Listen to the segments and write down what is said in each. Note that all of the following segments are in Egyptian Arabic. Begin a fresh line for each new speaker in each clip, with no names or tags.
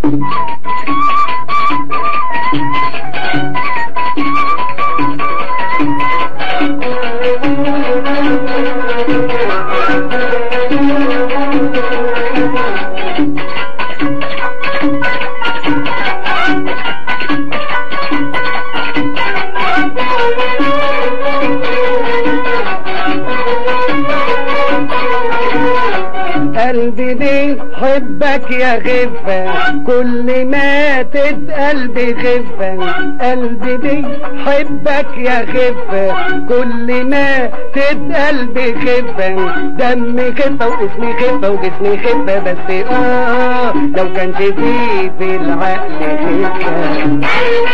قلبي بيحبك يا غفة كل ما تتقل بغفة قلبي بيحبك يا غفة كل ما تتقل بغفة دمي غفة واسمي غفة وجسمي غفة بس اه لو كانش فيه في العقل غفة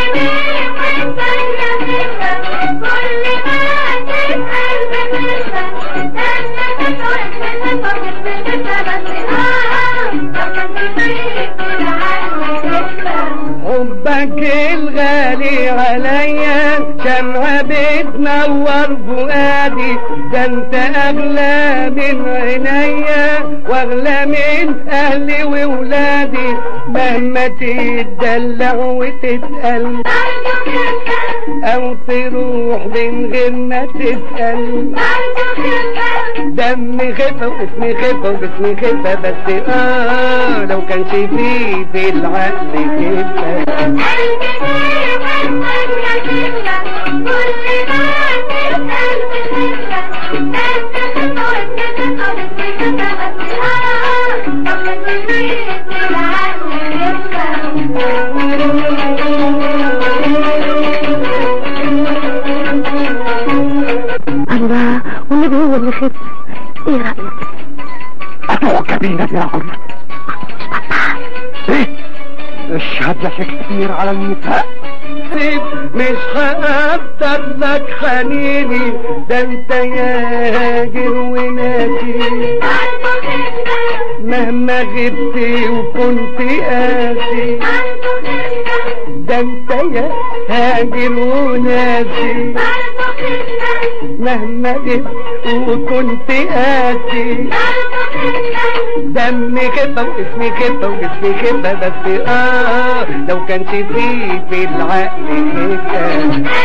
حبك الغالي عليا شمعة بتنور فؤادي ده انت اغلى من عينيا واغلى من اهلي وولادي مهما تتدلع وتتقل او تروح من غير ما تسأل دمي خفة واسمي خفة وجسمي خفة بس اه لو كانش فيه في العقل خفة
الله والنبي هو اللي خف ايه رأيك
أتعجبين يا عمر إيه؟ اشهد لك كتير على النساء
سيب مش هقدر لك خليني ده انت يا هاجر وناسي مهما غبت وكنت قاسي ده انت يا هاجر وناسي مهما غبت وكنت قاسي دمي خفة واسمي خفة وجسمي خفة بس اه لو كانش فيه في العقل خفة